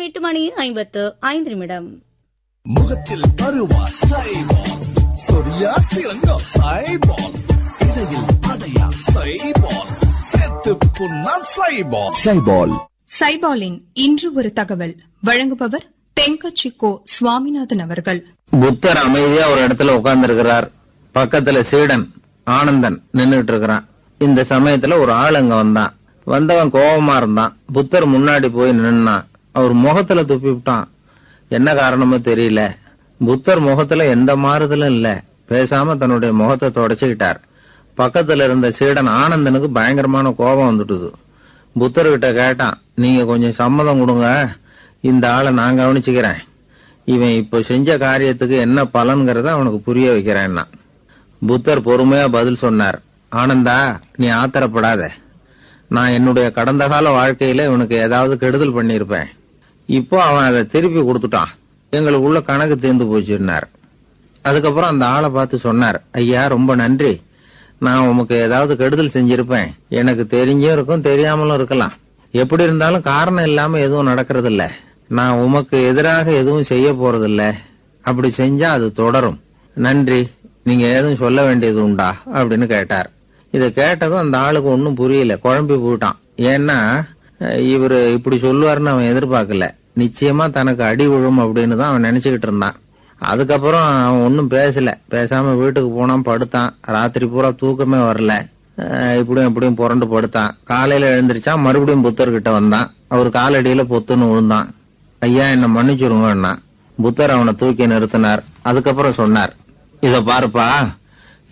எட்டு மணி ஐம்பத்து ஐந்து நிமிடம் முகத்தில் பருவா சைபால் சொரியா சிறங்கா சைபால் இடையில் அடையா சைபால் செத்து புண்ணா சைபால் சைபால் சைபாலின் இன்று ஒரு தகவல் வழங்குபவர் தென்கட்சி கோ சுவாமிநாதன் அவர்கள் புத்தர் அமைதியா ஒரு இடத்துல உட்கார்ந்து இருக்கிறார் பக்கத்துல சீடன் ஆனந்தன் நின்னுட்டு இருக்கிறான் இந்த சமயத்துல ஒரு ஆள் அங்க வந்தான் வந்தவன் கோபமா இருந்தான் புத்தர் முன்னாடி போய் நின்னான் அவர் முகத்துல துப்பி விட்டான் என்ன காரணமோ தெரியல புத்தர் முகத்துல எந்த மாறுதலும் இல்ல பேசாம தன்னுடைய முகத்தை தொடச்சுக்கிட்டார் பக்கத்துல இருந்த சீடன் ஆனந்தனுக்கு பயங்கரமான கோபம் வந்துட்டுது புத்தர்கிட்ட கேட்டான் நீங்க கொஞ்சம் சம்மதம் கொடுங்க இந்த ஆளை நான் கவனிச்சுக்கிறேன் இவன் இப்போ செஞ்ச காரியத்துக்கு என்ன பலன்கிறத அவனுக்கு புரிய வைக்கிறேன்னா புத்தர் பொறுமையா பதில் சொன்னார் ஆனந்தா நீ ஆத்திரப்படாத நான் என்னுடைய கடந்த கால வாழ்க்கையில இவனுக்கு ஏதாவது கெடுதல் பண்ணியிருப்பேன் இப்போ அவன் அதை திருப்பி கொடுத்துட்டான் எங்களுக்கு உள்ள கணக்கு தீர்ந்து போச்சுன்னார் அதுக்கப்புறம் அந்த ஆளை பார்த்து சொன்னார் ஐயா ரொம்ப நன்றி நான் உமக்கு ஏதாவது கெடுதல் செஞ்சிருப்பேன் எனக்கு தெரிஞ்சும் இருக்கும் தெரியாமலும் இருக்கலாம் எப்படி இருந்தாலும் காரணம் இல்லாம எதுவும் நடக்கிறது இல்ல நான் உமக்கு எதிராக எதுவும் செய்ய போறதில்ல அப்படி செஞ்சா அது தொடரும் நன்றி நீங்க எதுவும் சொல்ல வேண்டியது உண்டா அப்படின்னு கேட்டார் இதை கேட்டதும் அந்த ஆளுக்கு ஒன்றும் புரியல குழம்பி போயிட்டான் ஏன்னா அஹ், இவரு இப்படி சொல்லுவாருன்னு அவன் எதிர்பார்க்கல நிச்சயமா தனக்கு அடி விழும் அப்படின்னு தான் அவன் நினைச்சுக்கிட்டு இருந்தான் அதுக்கப்புறம் அவன் ஒன்றும் பேசல பேசாம வீட்டுக்கு போனான் படுத்தான் ராத்திரி பூரா தூக்கமே வரல அஹ், இப்படியும் இப்படியும் புரண்டு படுத்தான் காலையில எழுந்திரிச்சான் மறுபடியும் புத்தர்கிட்ட வந்தான் அவர் காலடியில பொத்துன்னு விழுந்தான் ஐயா என்ன மன்னிச்சிருங்கன்னா புத்தர் அவனை தூக்கி நிறுத்தினார் அதுக்கப்புறம் சொன்னார் இத பாருப்பா